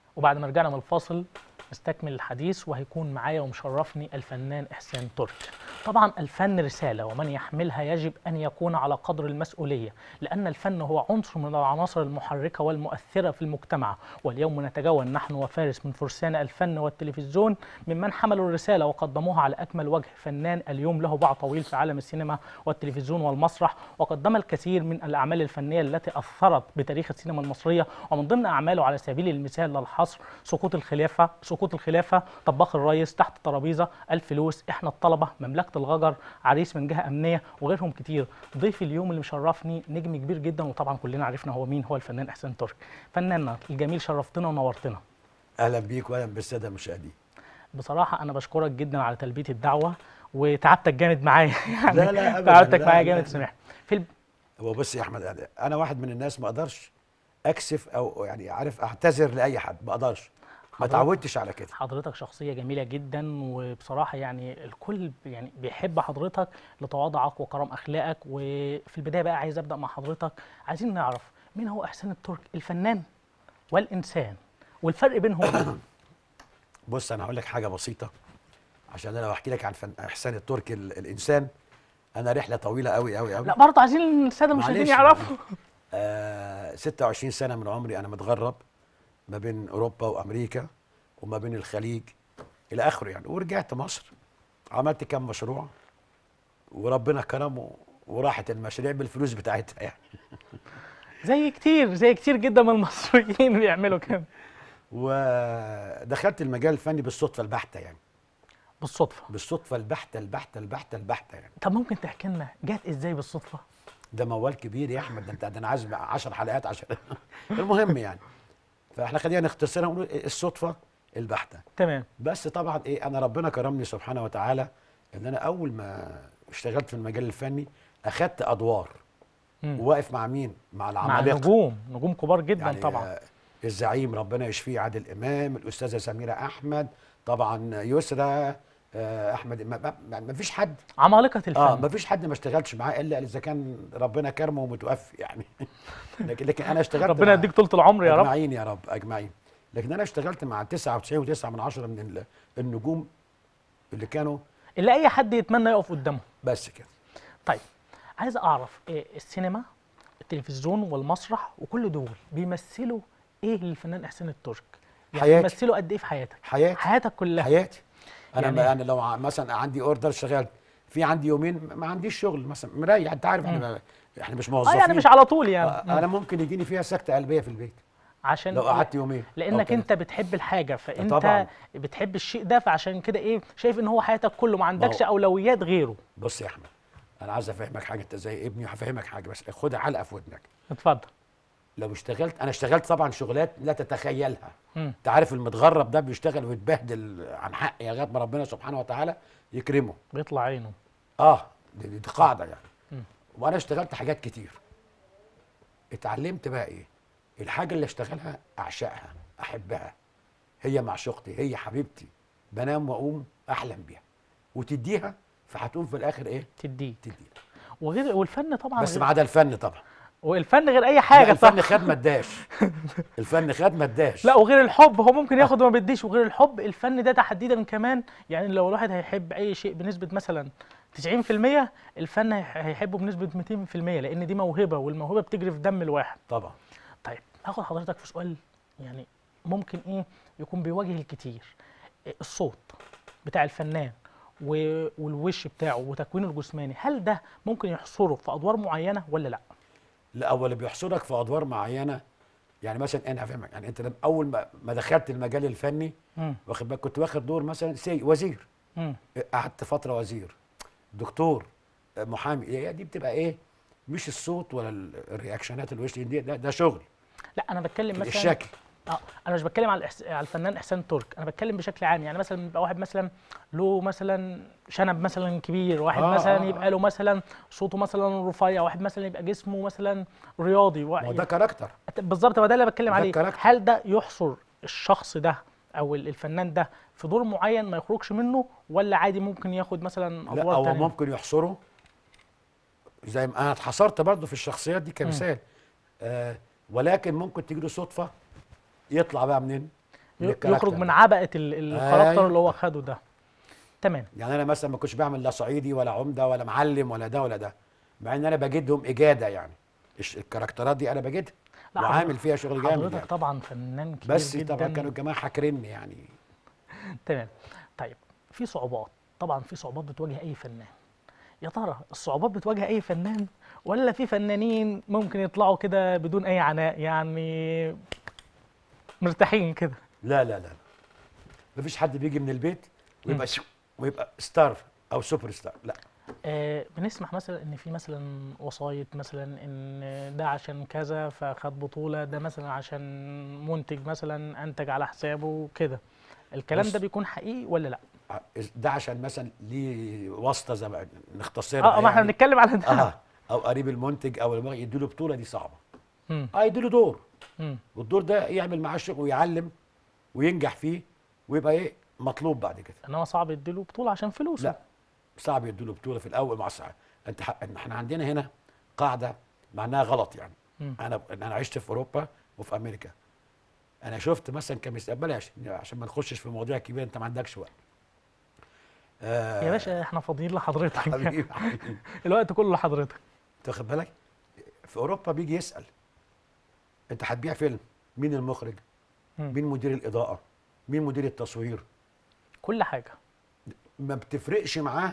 وبعد ما رجعنا من الفاصل نستكمل الحديث وهيكون معايا ومشرفني الفنان إحسان ترك طبعا الفن رسالة ومن يحملها يجب أن يكون على قدر المسؤولية لأن الفن هو عنصر من العناصر المحركة والمؤثرة في المجتمع واليوم نتجول نحن وفارس من فرسان الفن والتلفزيون ممن حملوا الرسالة وقدموها على أكمل وجه فنان اليوم له باع طويل في عالم السينما والتلفزيون والمسرح وقدم الكثير من الأعمال الفنية التي أثرت بتاريخ السينما المصرية ومن ضمن أعماله على سبيل المثال للحصر سقوط الخلافة سقوط الخلافة طباخ الريس تحت الترابيزة الفلوس إحنا الطلبة مملكة الغجر عريس من جهة أمنية وغيرهم كتير ضيفي اليوم اللي مشرفني نجم كبير جدا وطبعا كلنا عرفنا هو مين هو الفنان إحسان ترك فناننا الجميل شرفتنا ونورتنا اهلا بيك واهلا بالساده المشاهدين بصراحة أنا بشكرك جدا على تلبية الدعوة وتعبتك جامد معايا يعني لا لا أبداً، تعبتك لا، معايا لا. جامد سامحني في الب... هو بص يا احمد يعني انا واحد من الناس ما اقدرش اكسف او يعني عارف اعتذر لاي حد ما اقدرش ما حضرتك- تعودتش على كده حضرتك شخصية جميلة جدا وبصراحة يعني الكل يعني بيحب حضرتك لتواضعك وكرم أخلاقك وفي البداية بقى عايز أبدأ مع حضرتك عايزين نعرف مين هو إحسان الترك الفنان والإنسان والفرق بينهم بص انا هقول لك حاجه بسيطه عشان انا لو احكي لك عن فن احسان التركي ال- الانسان انا رحله طويله قوي قوي قوي لا برضه عايزين السادة المشاهدين معلش، يعرفوا آه 26 سنه من عمري انا متغرب ما بين اوروبا وامريكا وما بين الخليج الى اخره يعني ورجعت مصر عملت كام مشروع وربنا كرمه وراحت المشاريع بالفلوس بتاعتها يعني زي كتير زي كتير جدا من المصريين بيعملوا كده ودخلت المجال الفني بالصدفه البحته يعني بالصدفة بالصدفه البحته البحته البحته البحته يعني طب ممكن تحكي لنا جت ازاي بالصدفة ده موال كبير يا احمد ده انت ده انا عايز 10 حلقات عشان المهم يعني فاحنا خلينا نختصرها ونقول الصدفه البحته تمام بس طبعا ايه انا ربنا كرمني سبحانه وتعالى ان انا اول ما اشتغلت في المجال الفني اخدت ادوار مم. وواقف مع مين مع مع العمالقه نجوم نجوم كبار جدا يعني طبعا آه، الزعيم ربنا يشفيه عادل امام الاستاذه سميره احمد طبعا يسرى آه، احمد ما, ما, ما فيش حد عمالقة الفن اه ما فيش حد ما اشتغلتش معاه الا اذا كان ربنا كرمه ومتوفي يعني لكن لكن انا اشتغلت ربنا مع- يديك طولة العمر يا رب اجمعين يا رب اجمعين لكن انا اشتغلت مع 99 و9 من عشرة من ال- النجوم اللي كانوا اللي اي حد يتمنى يقف قدامه بس كده طيب عايز اعرف إيه السينما التلفزيون والمسرح وكل دول بيمثلوا ايه للفنان احسان الترك يعني حياتي. بيمثلوا قد ايه في حياتك حياتي حياتك كلها حياتي انا يعني- يعني انا لو ع- مثلا عندي اوردر شغال في عندي يومين ما عنديش شغل مثلا مريح انت عارف احنا ما- احنا مش اه موظفين يعني مش على طول يعني آه، انا ممكن يجيني فيها سكته قلبيه في البيت عشان لو قعدت يومين أو لانك كده. انت بتحب الحاجه فانت طبعاً. بتحب الشيء ده فعشان كده ايه شايف ان هو حياتك كله ما عندكش هو- اولويات غيره بص يا احمد انا عايز افهمك حاجه انت زي ابني وهفهمك حاجه بس خدها علقه في ودنك اتفضل لو اشتغلت انا اشتغلت طبعا شغلات لا تتخيلها مم. انت عارف المتغرب ده بيشتغل ويتبهدل عن حق لغايه ما ربنا سبحانه وتعالى يكرمه بيطلع عينه اه دي, دي قاعده يعني مم. وانا اشتغلت حاجات كتير اتعلمت بقى ايه الحاجه اللي اشتغلها اعشقها احبها هي معشوقتي هي حبيبتي بنام واقوم احلم بيها وتديها فهتقوم في الاخر ايه تديه تديها وغير والفن طبعا بس غير ما عدا الفن طبعا والفن غير اي لا حاجه صح الفن خد ما اداش الفن خد ما اداش لا وغير الحب هو ممكن ياخد وما بيديش وغير الحب الفن ده تحديدا كمان يعني لو الواحد هيحب اي شيء بنسبه مثلا 90% الفن هيح- هيحبه بنسبه 200% لان دي موهبه والموهبه بتجري في دم الواحد طبعا طيب هاخد حضرتك في سؤال يعني ممكن ايه يكون بيواجه الكتير إيه الصوت بتاع الفنان و- والوش بتاعه وتكوينه الجسماني هل ده ممكن يحصره في ادوار معينه ولا لا لا هو اللي بيحصرك في ادوار معينه يعني مثلا انا هفهمك يعني انت لما اول ما ما دخلت المجال الفني امم واخد بالك كنت واخد دور مثلا سي وزير امم قعدت فتره وزير دكتور محامي هي دي بتبقى ايه مش الصوت ولا ال- الرياكشنات الوش دي ده, ده شغل لا انا بتكلم مثلا الشكل اه انا مش بتكلم على الإحس... على الفنان احسان ترك انا بتكلم بشكل عام يعني مثلا يبقى واحد مثلا له مثلا شنب مثلا كبير واحد آه، مثلا آه، يبقى له مثلا صوته مثلا رفيع واحد مثلا يبقى جسمه مثلا رياضي ما هو واحد ده كاركتر بالظبط هو ده اللي بتكلم ده عليه الكاركتر. هل ده يحصر الشخص ده او ال- الفنان ده في دور معين ما يخرجش منه ولا عادي ممكن ياخد مثلا لا ادوار هو تانية ممكن يحصره زي ما انا اتحصرت برضه في الشخصيات دي كمثال آه ولكن ممكن تجي له صدفه يطلع بقى منين من ي- الكاركتر يخرج من ده. عبأة ال- الكاركتر أيوة. اللي هو خده ده تمام يعني انا مثلا ما كنتش بعمل لا صعيدي ولا عمده ولا معلم ولا ده ولا ده مع ان انا بجدهم اجاده يعني الش- الكاركترات دي انا بجدها لا، وعامل حضرتك- فيها شغل جامد حضرتك يعني. طبعا فنان كبير بس جدا طبعا كانوا الجماعه حاكريني يعني تمام طيب في صعوبات طبعا في صعوبات بتواجه اي فنان يا ترى الصعوبات بتواجه اي فنان ولا في فنانين ممكن يطلعوا كده بدون اي عناء يعني مرتاحين كده لا لا لا مفيش حد بيجي من البيت ويبقى شو ويبقى ستار او سوبر ستار لا آه بنسمع مثلا ان في مثلا وسايط مثلا ان ده عشان كذا فخد بطولة ده مثلا عشان منتج مثلا انتج على حسابه كده الكلام بص. ده بيكون حقيقي ولا لا ع- ده عشان مثلا ليه واسطه زي ما نختصرها اه ما احنا يعني. بنتكلم على ده اه او قريب المنتج او المغ... يديله بطوله دي صعبه مم. اه يديله دور مم. والدور ده يعمل معاه شغل ويعلم وينجح فيه ويبقى ايه مطلوب بعد كده انما صعب يديله بطولة عشان فلوسه لا صعب يديله بطوله في الاول مع صعب انت ح... احنا عندنا هنا قاعده معناها غلط يعني مم. انا انا عشت في اوروبا وفي امريكا انا شفت مثلا كمثال بلاش عشان ما نخشش في مواضيع كبيره انت ما عندكش وقت آه يا باشا احنا فاضيين لحضرتك حبيبي حبيبي الوقت كله لحضرتك انت واخد بالك في اوروبا بيجي يسال انت هتبيع فيلم مين المخرج مم. مين مدير الاضاءه مين مدير التصوير كل حاجه ما بتفرقش معاه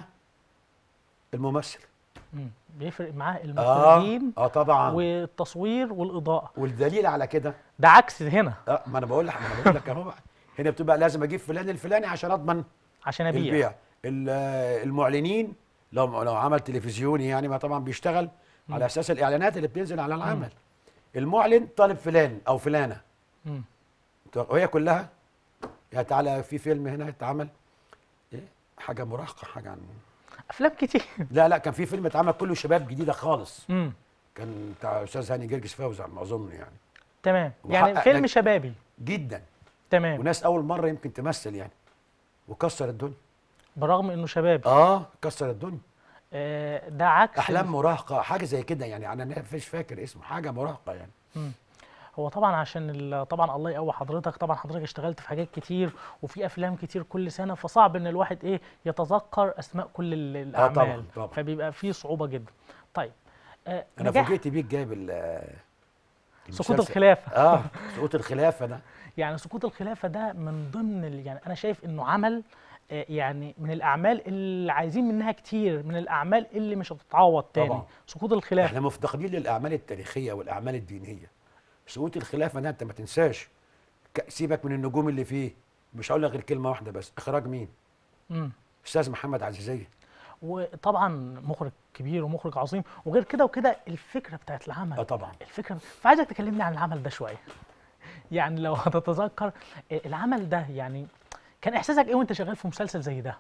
الممثل مم. بيفرق معاه اه المخرجين اه طبعا والتصوير والاضاءه والدليل على كده ده عكس هنا اه ما انا بقول لك ما انا بقول لك اهو بقى. هنا بتبقى لازم اجيب فلان الفلاني عشان اضمن عشان ابيع البيع ال- آه، المعلنين لو لو عمل تلفزيوني يعني ما طبعا بيشتغل على اساس الاعلانات اللي بتنزل على العمل المعلن طالب فلان او فلانه مم. وهي كلها يا تعالى في فيلم هنا اتعمل ايه حاجه مراهقه حاجه عن افلام كتير لا لا كان في فيلم اتعمل كله شباب جديده خالص مم. كان بتاع استاذ هاني جرجس فوزي على ما اظن يعني تمام يعني وحقق فيلم نج- شبابي جدا تمام وناس اول مره يمكن تمثل يعني وكسر الدنيا برغم انه شبابي اه كسر الدنيا آه ده عكس احلام مراهقه حاجه زي كده يعني انا مش فاكر اسمه حاجه مراهقه يعني هو طبعا عشان ال- طبعا الله يقوي حضرتك طبعا حضرتك اشتغلت في حاجات كتير وفي افلام كتير كل سنه فصعب ان الواحد ايه يتذكر اسماء كل ال- الاعمال طبعاً، طبعاً. فبيبقى في صعوبه جدا طيب آه انا نجاح فوجئت بيك جايب ال- سقوط المسلسل. الخلافه اه سقوط الخلافه ده يعني سقوط الخلافه ده من ضمن ال- يعني انا شايف انه عمل آه، يعني من الاعمال اللي عايزين منها كتير من الاعمال اللي مش هتتعوض تاني طبعاً. سقوط الخلافه احنا مفتقدين للاعمال التاريخيه والاعمال الدينيه سقوط الخلافه ده انت ما تنساش ك- سيبك من النجوم اللي فيه مش هقول لك غير كلمه واحده بس اخراج مين مم. استاذ محمد عزيزيه وطبعا مخرج كبير ومخرج عظيم وغير كده وكده الفكره بتاعت العمل اه طبعا الفكره فعايزك تكلمني عن العمل ده شويه يعني لو هتتذكر آه، العمل ده يعني كان احساسك ايه وانت شغال في مسلسل زي ده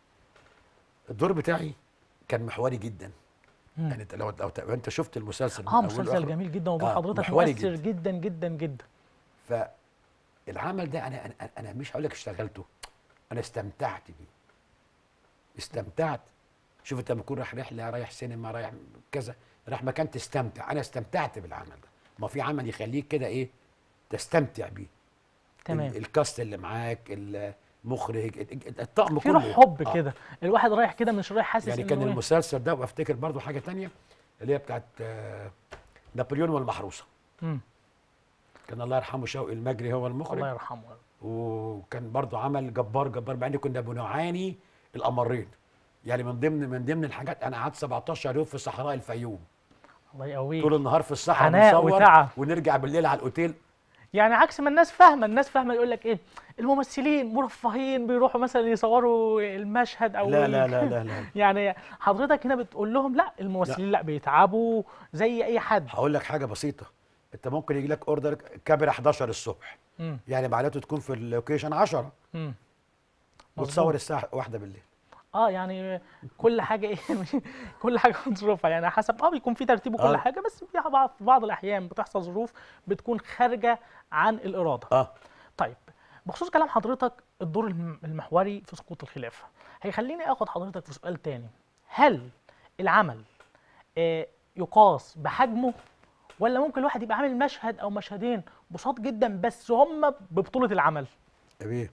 الدور بتاعي كان محوري جدا مم. يعني انت لو لو ت- انت شفت المسلسل من اه أوله مسلسل لآخره، جميل جدا ودور آه، حضرتك محوري مؤثر جدا جدا جدا فالعمل ده انا انا انا مش هقول لك اشتغلته انا استمتعت بيه استمتعت شوف انت لما تكون رايح رحله رايح سينما رايح كذا رايح مكان تستمتع انا استمتعت بالعمل ده ما في عمل يخليك كده ايه تستمتع بيه تمام ال- الكاست اللي معاك المخرج ال- ال- الطقم في كله روح حب آه. كده الواحد رايح كده مش رايح حاسس يعني إنه كان إيه. المسلسل ده وافتكر برضو حاجه تانية اللي هي بتاعت آه، نابليون والمحروسه مم. كان الله يرحمه شوقي المجري هو المخرج الله يرحمه وكان برضو عمل جبار جبار مع ان كنا بنعاني الامرين يعني من ضمن من ضمن الحاجات انا قعدت 17 يوم في صحراء الفيوم الله يقويه طول النهار في الصحراء عناء بنصور وتعب. ونرجع بالليل على الاوتيل يعني عكس ما الناس فاهمه الناس فاهمه يقول لك ايه الممثلين مرفهين بيروحوا مثلا يصوروا المشهد او لا ال- لا لا لا لا يعني حضرتك هنا بتقول لهم لا الممثلين لا, بيتعبوا زي اي حد هقول لك حاجه بسيطه انت ممكن يجي لك اوردر كاميرا 11 الصبح مم. يعني معناته تكون في اللوكيشن 10 مم. وتصور مظبوط. الساعه واحدة بالليل اه يعني كل حاجه ايه كل حاجه ظروفها يعني حسب اه بيكون في ترتيب وكل آه. حاجه بس في بعض في بعض الاحيان بتحصل ظروف بتكون خارجه عن الاراده اه طيب بخصوص كلام حضرتك الدور الم- المحوري في سقوط الخلافه هيخليني اخد حضرتك في سؤال تاني هل العمل آه، يقاس بحجمه ولا ممكن الواحد يبقى عامل مشهد او مشهدين بساط جدا بس هم ببطوله العمل يا بيه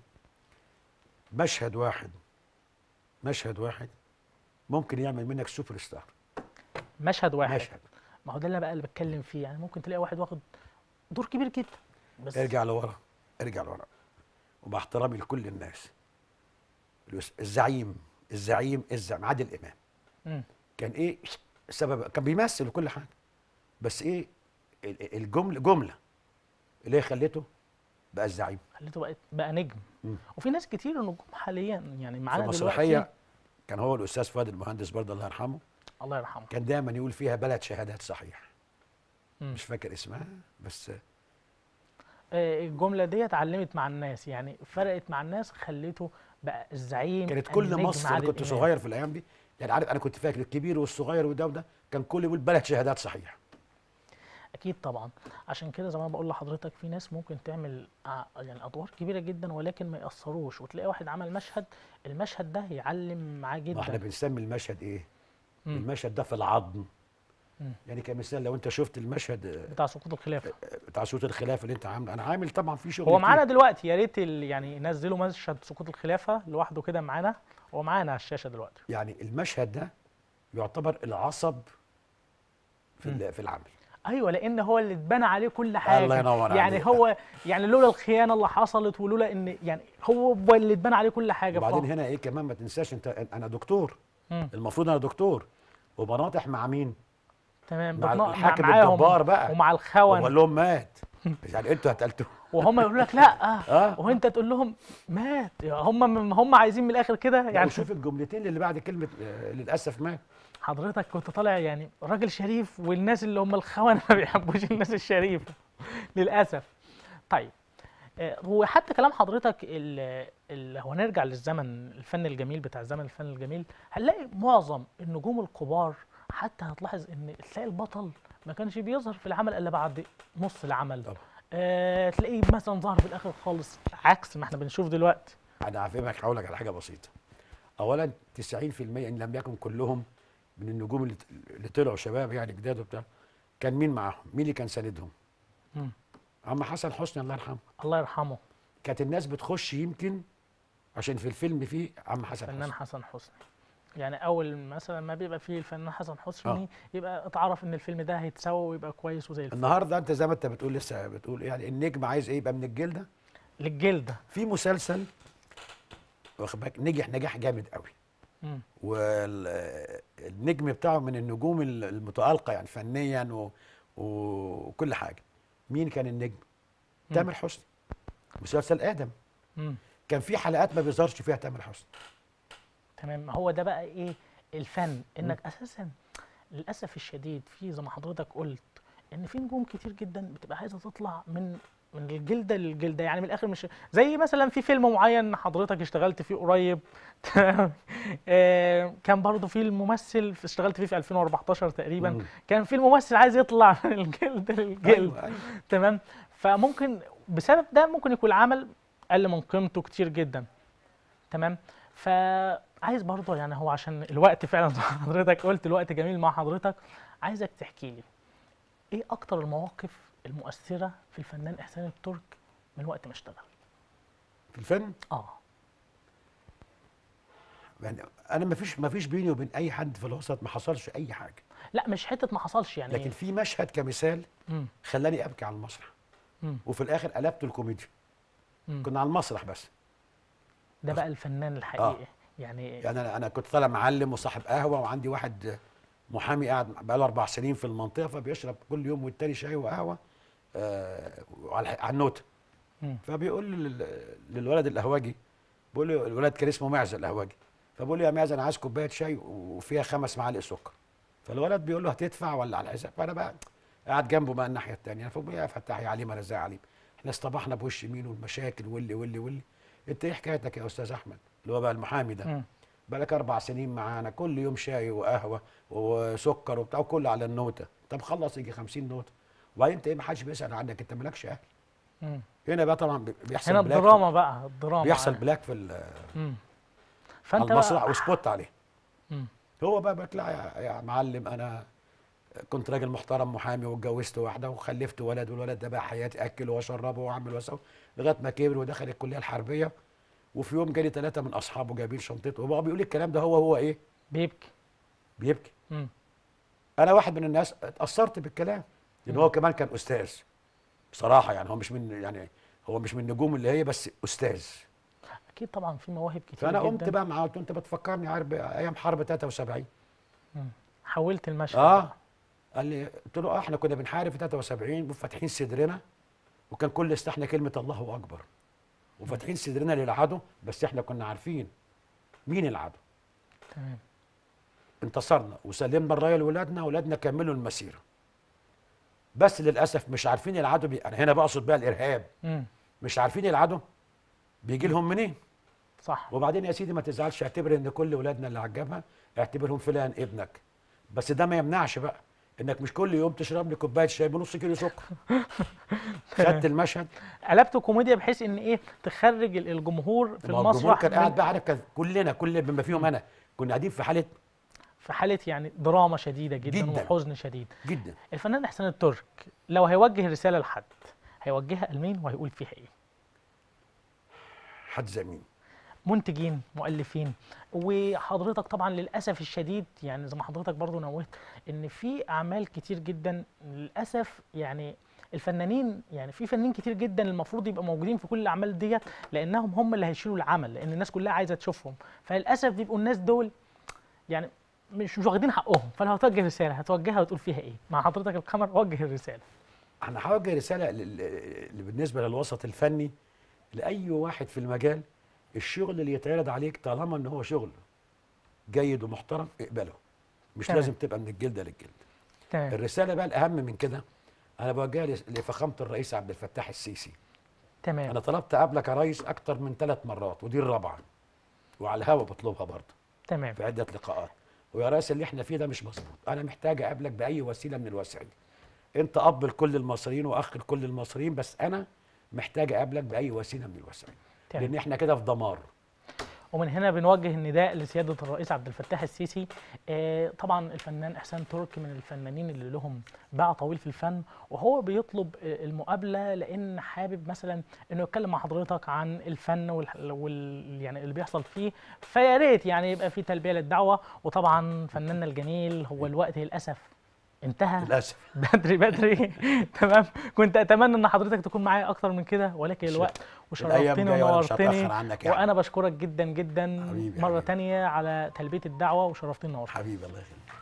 مشهد واحد مشهد واحد ممكن يعمل منك سوبر ستار مشهد واحد مشهد ما هو ده اللي بقى اللي بتكلم فيه يعني ممكن تلاقي واحد واخد دور كبير جدا بس ارجع لورا ارجع لورا ومع احترامي لكل الناس الوس- الزعيم الزعيم الزعيم عادل امام مم. كان ايه السبب كان بيمثل وكل حاجه بس ايه ال- الجمله جمله اللي هي خلته بقى الزعيم خليته بقى بقى نجم مم. وفي ناس كتير نجوم حاليا يعني في معانا مسرحيه دلوقتي كان هو الاستاذ فؤاد المهندس برضه الله يرحمه الله يرحمه كان دايما يقول فيها بلد شهادات صحيح مم. مش فاكر اسمها بس آه، الجمله دي اتعلمت مع الناس يعني فرقت مع الناس خليته بقى الزعيم كانت كل النجم مصر انا عادل كنت إمام. صغير في الايام دي يعني عارف انا كنت فاكر الكبير والصغير وده وده كان كل يقول بلد شهادات صحيح اكيد طبعا عشان كده زي ما أنا بقول لحضرتك في ناس ممكن تعمل ع- يعني ادوار كبيره جدا ولكن ما ياثروش وتلاقي واحد عمل مشهد المشهد ده يعلم معاه ما احنا جدا بنسمي المشهد ايه مم. المشهد ده في العظم مم. يعني كمثال لو انت شفت المشهد آه، بتاع سقوط الخلافه بتاع صوت الخلاف اللي انت عامله انا عامل طبعا في شغل هو كتير. معانا دلوقتي يا ريت ال- يعني ينزلوا مشهد سقوط الخلافه لوحده كده معانا هو معانا على الشاشه دلوقتي يعني المشهد ده يعتبر العصب في ال- في العمل ايوه لان هو اللي اتبنى عليه كل حاجه الله ينور يعني عليك. هو يعني لولا الخيانه اللي حصلت ولولا ان يعني هو اللي اتبنى عليه كل حاجه وبعدين فهو- هنا ايه كمان ما تنساش انت انا دكتور مم. المفروض انا دكتور وبناطح مع مين تمام مع بتنا- الحاكم معاهم الجبار بقى. ومع وبقول الخون لهم مات يعني انتوا هتقلتوه وهم يقولوا لك لا اه وانت تقول لهم مات هم هم عايزين من الاخر كده يعني يعني شوف الجملتين اللي بعد كلمه آه، للاسف مات حضرتك كنت طالع يعني راجل شريف والناس اللي هم الخونه ما بيحبوش الناس الشريفه للاسف طيب آه، وحتى كلام حضرتك ال- ال- هو نرجع للزمن الفن الجميل بتاع زمن الفن الجميل هنلاقي معظم النجوم الكبار حتى هتلاحظ ان تلاقي البطل ما كانش بيظهر في العمل الا بعد نص العمل طبعا. آه تلاقيه مثلا ظهر في الاخر خالص عكس ما احنا بنشوف دلوقتي انا هفهمك هقول لك على حاجه بسيطه اولا 90% ان لم يكن كلهم من النجوم اللي, اللي طلعوا شباب يعني جداد وبتاع كان مين معاهم مين اللي كان ساندهم مم. عم حسن حسني الله يرحمه الله يرحمه كانت الناس بتخش يمكن عشان في الفيلم فيه عم حسن الفنان حسني حسن حسني يعني اول مثلا ما بيبقى فيه الفنان حسن حسني يبقى اتعرف ان الفيلم ده هيتسوى ويبقى كويس وزي الفل النهارده انت زي ما انت بتقول لسه بتقول يعني النجم عايز ايه يبقى من الجلده للجلده في مسلسل واخد بالك نجح نجاح جامد قوي مم. والنجم بتاعه من النجوم المتألقة يعني فنيا و... وكل حاجة مين كان النجم؟ مم. تامر حسني مسلسل آدم مم. كان في حلقات ما بيظهرش فيها تامر حسني تمام هو ده بقى ايه الفن انك اساسا للاسف الشديد في زي ما حضرتك قلت ان في نجوم كتير جدا بتبقى عايزه تطلع من من الجلده للجلده يعني من الاخر مش زي مثلا في فيلم معين حضرتك اشتغلت فيه قريب آه، كان برضه في الممثل في- اشتغلت فيه في 2014 تقريبا مم. كان في الممثل عايز يطلع من الجلد للجلد أيوة أيوة. تمام فممكن بسبب ده ممكن يكون العمل قل من قيمته كتير جدا تمام فعايز برضه يعني هو عشان الوقت فعلا زي ما حضرتك قلت الوقت جميل مع حضرتك عايزك تحكي لي ايه اكتر المواقف المؤثره في الفنان احسان الترك من وقت ما اشتغل في الفن اه يعني انا ما فيش ما فيش بيني وبين اي حد في الوسط ما حصلش اي حاجه لا مش حته ما حصلش يعني لكن في مشهد كمثال مم. خلاني ابكي على المسرح مم. وفي الاخر قلبته الكوميديا مم. كنا على المسرح بس ده بقى الفنان الحقيقي يعني يعني انا انا كنت طالع معلم وصاحب قهوه وعندي واحد محامي قاعد بقاله اربع سنين في المنطقه فبيشرب كل يوم والتاني شاي وقهوه آه على على النوته مم. فبيقول لل- للولد القهوجي بيقول له الولد كان اسمه معزه القهوجي فبقول له يا معزه انا عايز كوبايه شاي وفيها خمس معالق سكر فالولد بيقول له هتدفع ولا على الحساب فانا بقى قاعد جنبه بقى الناحيه الثانيه فبقول يا فتاح يا عليم انا ازاي يا عليم احنا اصطبحنا بوش يمين والمشاكل واللي واللي واللي انت ايه حكايتك يا استاذ احمد اللي هو بقى المحامي ده مم. بقالك اربع سنين معانا كل يوم شاي وقهوه وسكر وبتاع وكله على النوته طب خلص يجي 50 نوته وبعدين انت ايه ما حدش بيسال عنك انت مالكش اهل مم. هنا بقى طبعا بي- بيحصل هنا بلاك في- الدراما بقى الدراما بيحصل يعني. بلاك في ال- مم. على فانت المسرح بقى وسبوت عليه مم. هو بقى بيطلع يا, يا معلم انا كنت راجل محترم محامي واتجوزت واحده وخلفت ولد والولد ده بقى حياتي اكله واشربه واعمل واسوي لغايه ما كبر ودخل الكليه الحربيه وفي يوم جالي ثلاثه من اصحابه جايبين شنطته وبقى بيقول لي الكلام ده هو هو ايه بيبكي بيبكي مم. انا واحد من الناس اتاثرت بالكلام لان هو كمان كان استاذ بصراحه يعني هو مش من يعني هو مش من النجوم اللي هي بس استاذ اكيد طبعا في مواهب كتير فانا جدا قمت بقى معاه قلت له انت بتفكرني عارف ايام حرب 73 حولت المشهد اه قال لي قلت له اه احنا كنا بنحارب في 73 وفاتحين صدرنا وكان كل استحنا كلمه الله اكبر وفاتحين صدرنا للعدو بس احنا كنا عارفين مين العدو تمام انتصرنا وسلمنا الرايه لاولادنا اولادنا كملوا المسيره بس للاسف مش عارفين العدو بي... انا هنا بقصد بقى الارهاب مم. مش عارفين العدو بيجي لهم منين صح وبعدين يا سيدي ما تزعلش اعتبر ان كل ولادنا اللي عجبها اعتبرهم فلان ابنك بس ده ما يمنعش بقى انك مش كل يوم تشرب لي كوبايه شاي بنص كيلو سكر خدت المشهد قلبته كوميديا بحيث ان ايه تخرج ال- الجمهور في ما هو الجمهور المسرح كان من- قاعد بقى عارف كان كلنا كل بما فيهم انا كنا قاعدين في حاله في حاله يعني دراما شديده جدا, جداً. وحزن شديد جدا الفنان احسان الترك لو هيوجه رساله لحد هيوجهها لمين وهيقول فيها ايه حد زي مين منتجين مؤلفين وحضرتك طبعا للاسف الشديد يعني زي ما حضرتك برضو نوهت ان في اعمال كتير جدا للاسف يعني الفنانين يعني في فنانين كتير جدا المفروض يبقى موجودين في كل الاعمال ديت لانهم هم اللي هيشيلوا العمل لان الناس كلها عايزه تشوفهم فللاسف بيبقوا الناس دول يعني مش مش واخدين حقهم فلو هتوجه رساله هتوجهها وتقول فيها ايه مع حضرتك الكاميرا وجه الرساله انا هوجه رساله لل- ل- بالنسبه للوسط الفني لاي واحد في المجال الشغل اللي يتعرض عليك طالما ان هو شغل جيد ومحترم اقبله مش تمام. لازم تبقى من الجلده للجلد تمام الرساله بقى الاهم من كده انا بوجهها لس- لفخامه الرئيس عبد الفتاح السيسي تمام انا طلبت قبلك يا ريس اكتر من ثلاث مرات ودي الرابعه وعلى الهوا بطلبها برضه تمام في عده لقاءات ويا ريس اللي احنا فيه ده مش مظبوط انا محتاج اقابلك باي وسيله من الوسائل انت اب لكل المصريين واخ لكل المصريين بس انا محتاج اقابلك باي وسيله من الوسائل تمام. لان احنا كده في دمار ومن هنا بنوجه النداء لسيادة الرئيس عبد الفتاح السيسي آه، طبعا الفنان إحسان تركي من الفنانين اللي لهم باع طويل في الفن وهو بيطلب آه، المقابلة لأن حابب مثلا إنه يتكلم مع حضرتك عن الفن وال, وال يعني اللي بيحصل فيه فيا ريت يعني يبقى في تلبية للدعوة وطبعا فناننا الجميل هو الوقت للأسف انتهى للاسف بدري بدري تمام كنت اتمنى ان حضرتك تكون معايا اكتر من كده ولكن شكراً. الوقت الأيام وشرفتني جاية وأنا مش ونورتني هتأخر عنك يعني. وانا بشكرك جدا جدا حبيبي، مره حبيبي. تانية على تلبيه الدعوه وشرفتني ونورتني حبيبي الله يخليك